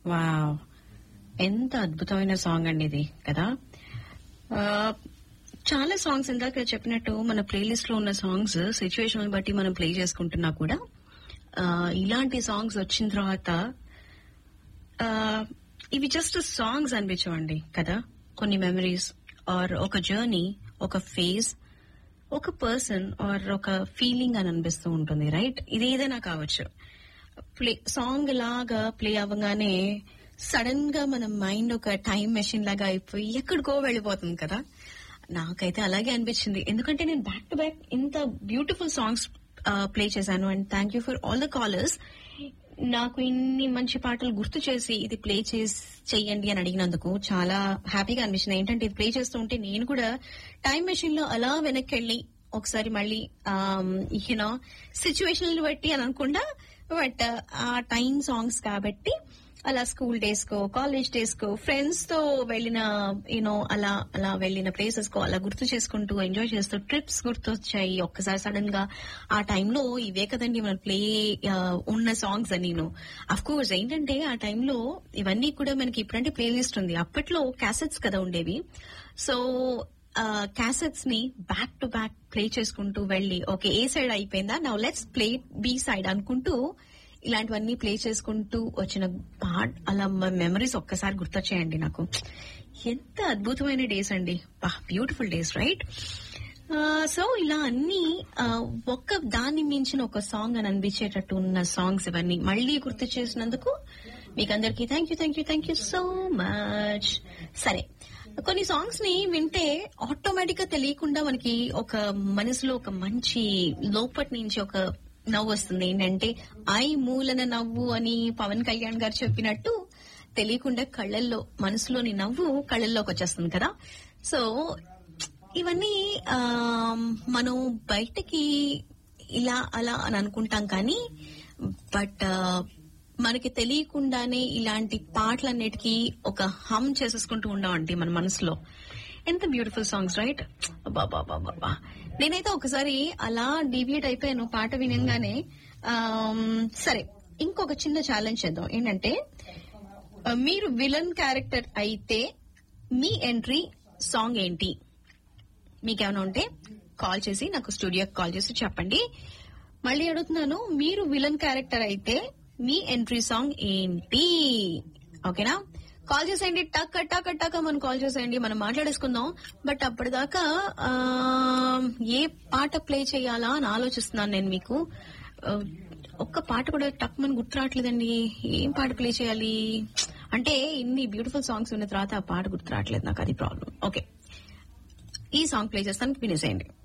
wow ఎంత అద్భుతమైన song అండి ఇది కదా ఆ, చాలా సాంగ్స్ ఇందాక చెప్పినట్టు మన ప్లేలిస్ట్ లో ఉన్న సాంగ్స్ సిచ్యువేషన్ బట్టి మనం ప్లే చేసుకుంటున్నా కూడా ఆ, ఇలాంటి సాంగ్స్ వచ్చిన తర్వాత ఆ, ఇవి జస్ట్ సాంగ్స్ అనిపించవండి కదా కొన్ని మెమరీస్ ఆర్ ఒక జర్నీ ఒక ఫేజ్ ఒక పర్సన్ ఆర్ ఒక ఫీలింగ్ అని అనిపిస్తూ ఉంటుంది రైట్ ఇది ఏదైనా కావచ్చు ప్లే సాంగ్ లాగా ప్లే అవ్వగానే సడన్ గా మన మైండ్ ఒక టైం మెషిన్ లాగా అయిపోయి ఎక్కడికో వెళ్ళిపోతుంది కదా నాకైతే అలాగే అనిపించింది ఎందుకంటే నేను బ్యాక్ టు బ్యాక్ ఇంత బ్యూటిఫుల్ సాంగ్స్ ప్లే చేశాను and thank you for all the callers నాకు ఇన్ని మంచి పాటలు గుర్తు చేసి ఇది ప్లే చేసి చెయ్యండి అని అడిగినందుకు చాలా హ్యాపీగా అనిపించింది ఏంటంటే ఇది ప్లే చేస్తూ ఉంటే నేను కూడా టైం మెషిన్ లో అలా వెనక్కి వెళ్ళి ఒకసారి మళ్ళీ యూనో సిచ్యువేషన్ బట్టి అని అనుకుండా బట్ ఆ టైం సాంగ్స్ కాబట్టి అలా స్కూల్ డేస్ కో కాలేజ్ డేస్ కో ఫ్రెండ్స్ తో వెళ్ళిన యూనో అలా అలా వెళ్ళిన ప్లేసెస్ కో అలా గుర్తు చేసుకుంటూ ఎంజాయ్ చేస్తూ ట్రిప్స్ గుర్తొచ్చాయి ఒక్కసారి సడన్ గా ఆ టైంలో ఇవే కదండి మన ప్లే ఉన్న సాంగ్స్ అని నేను అఫ్ కోర్స్ ఏంటంటే ఆ టైంలో ఇవన్నీ కూడా మనకి ఇప్పుడంటే ప్లే లిస్ట్ ఉంది అప్పట్లో క్యాసెట్స్ కదా ఉండేవి సో క్యాసెట్స్ ని బ్యాక్ టు బ్యాక్ ప్లే చేసుకుంటూ వెళ్ళి ఓకే ఏ సైడ్ అయిపోయిందా now let's play B side అనుకుంటూ ఇలాంటివన్నీ ప్లే చేసుకుంటూ వచ్చిన పాట అలా మెమరీస్ ఒక్కసారి గుర్తొచ్చాయండి నాకు ఎంత అద్భుతమైన డేస్ అండి బ్యూటిఫుల్ డేస్ రైట్ సో ఇలా అన్ని ఆ, ఒక్క దాన్ని మించిన ఒక సాంగ్ అని అనిపించేటట్టు ఉన్న సాంగ్స్ ఇవన్నీ మళ్ళీ గుర్తు చేసినందుకు మీకు అందరికీ thank you thank you thank you so much సరే కొన్ని సాంగ్స్ ని వింటే ఆటోమేటిక్ గా తెలియకుండా మనకి ఒక మనసులో ఒక మంచి లోపటి నుంచి ఒక నవ్వు వస్తుంది ఏంటంటే ఐ మూలన నవ్వు అని పవన్ కళ్యాణ్ గారు చెప్పినట్టు తెలియకుండా కళ్ళల్లో మనసులోని నవ్వు కళ్ళల్లోకి వచ్చేస్తుంది కదా సో ఇవన్నీ ఆ, మనం బయటకి ఇలా అలా అని అనుకుంటాం కానీ బట్ మనకి తెలియకుండానే ఇలాంటి పాటలన్నిటికీ ఒక హమ్ చేసేసుకుంటూ ఉన్నామండి మన మనసులో ఎంత బ్యూటిఫుల్ సాంగ్స్ రైట్ బాబా నేనైతే ఒకసారి అలా డీవియేట్ అయిపోయాను పాట వినగానే ఆమ్, సరే ఇంకొక చిన్న ఛాలెంజ్ చేద్దాం ఏంటంటే ఆ, మీరు విలన్ క్యారెక్టర్ అయితే మీ ఎంట్రీ సాంగ్ ఏంటి మీకేమైనా ఉంటే కాల్ చేసి నాకు స్టూడియోకి కాల్ చేసి చెప్పండి మళ్ళీ అడుగుతున్నాను మీరు విలన్ క్యారెక్టర్ అయితే మీ ఎంట్రీ సాంగ్ ఏంటి ఓకేనా కాల్ చేసేయండి టక్ టక్ టక్ మనం కాల్ చేసేయండి మనం మాట్లాడేసుకుందాం బట్ అప్పటిదాకా ఆ, ఏ పాట ప్లే చేయాలా అని ఆలోచిస్తున్నాను నేను మీకు ఆ, ఒక్క పాట కూడా టక్ మన గుర్తు రావట్లేదండి ఏం పాట ప్లే చేయాలి అంటే ఇన్ని బ్యూటిఫుల్ సాంగ్స్ ఉన్న తర్వాత ఆ పాట గుర్తు రావట్లేదు నాకు అది ప్రాబ్లం ఓకే ఈ సాంగ్ ప్లే చేస్తానికి వినేసేయండి